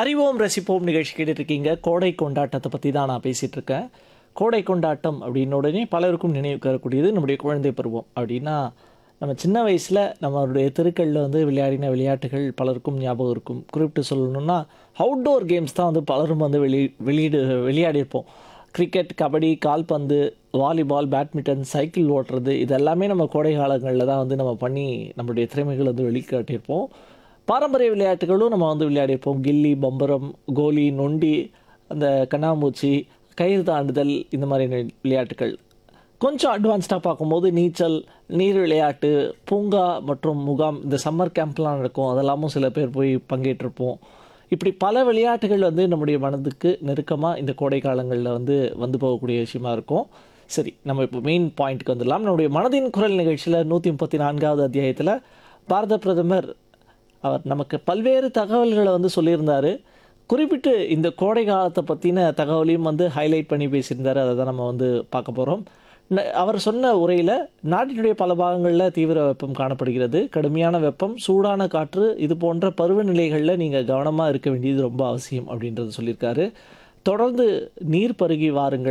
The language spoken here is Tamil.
அறிவோம் ரசிப்போம் நிகழ்ச்சி கேட்டுட்டு இருக்கீங்க கோடை கொண்டாட்டத்தை பற்றி தான் நான் பேசிகிட்டு இருக்கேன் கோடை கொண்டாட்டம் அப்படின்ன உடனே பலருக்கும் நினைவுக்கு வரக்கூடியது நம்முடைய குழந்தை பருவம் அப்படின்னா நம்ம சின்ன வயசில் நம்மளுடைய தெருக்களில் வந்து விளையாடின விளையாட்டுகள் பலருக்கும் ஞாபகம் இருக்கும் குறிப்பிட்டு சொல்லணும்னா அவுட்டோர் கேம்ஸ் தான் வந்து பலரும் வந்து வெளி வெளியிடு விளையாடியிருப்போம் கிரிக்கெட் கபடி கால்பந்து வாலிபால் பேட்மிண்டன் சைக்கிள் ஓட்டுறது இது எல்லாமே நம்ம கோடை காலங்களில் தான் வந்து நம்ம பண்ணி நம்மளுடைய திறமைகள் வந்து வெளிக்காட்டியிருப்போம் பாரம்பரிய விளையாட்டுகளும் நம்ம வந்து விளையாடியிருப்போம் கில்லி பம்பரம் கோலி நொண்டி அந்த கண்ணாமூச்சி கயிறு தாண்டுதல் இந்த மாதிரியான விளையாட்டுகள் கொஞ்சம் அட்வான்ஸ்டாக பார்க்கும்போது நீச்சல் நீர் விளையாட்டு பூங்கா மற்றும் முகாம் இந்த சம்மர் கேம்ப்லாம் நடக்கும் அதெல்லாமும் சில பேர் போய் பங்கேற்றிருப்போம் இப்படி பல விளையாட்டுகள் வந்து நம்முடைய மனதுக்கு நெருக்கமாக இந்த கோடை காலங்களில் வந்து வந்து போகக்கூடிய விஷயமா இருக்கும் சரி நம்ம இப்போ மெயின் பாயிண்ட்டுக்கு வந்துடலாம் நம்முடைய மனதின் குரல் நிகழ்ச்சியில் நூற்றி முப்பத்தி நான்காவது அத்தியாயத்தில் பாரத பிரதமர் அவர் நமக்கு பல்வேறு தகவல்களை வந்து சொல்லியிருந்தார் குறிப்பிட்டு இந்த கோடை காலத்தை பற்றின தகவலையும் வந்து ஹைலைட் பண்ணி பேசியிருந்தார் அதை தான் நம்ம வந்து பார்க்க போகிறோம் அவர் சொன்ன உரையில் நாட்டினுடைய பல பாகங்களில் தீவிர வெப்பம் காணப்படுகிறது கடுமையான வெப்பம் சூடான காற்று இது போன்ற பருவநிலைகளில் நீங்கள் கவனமாக இருக்க வேண்டியது ரொம்ப அவசியம் அப்படின்றது சொல்லியிருக்காரு தொடர்ந்து நீர் பருகி வாருங்கள்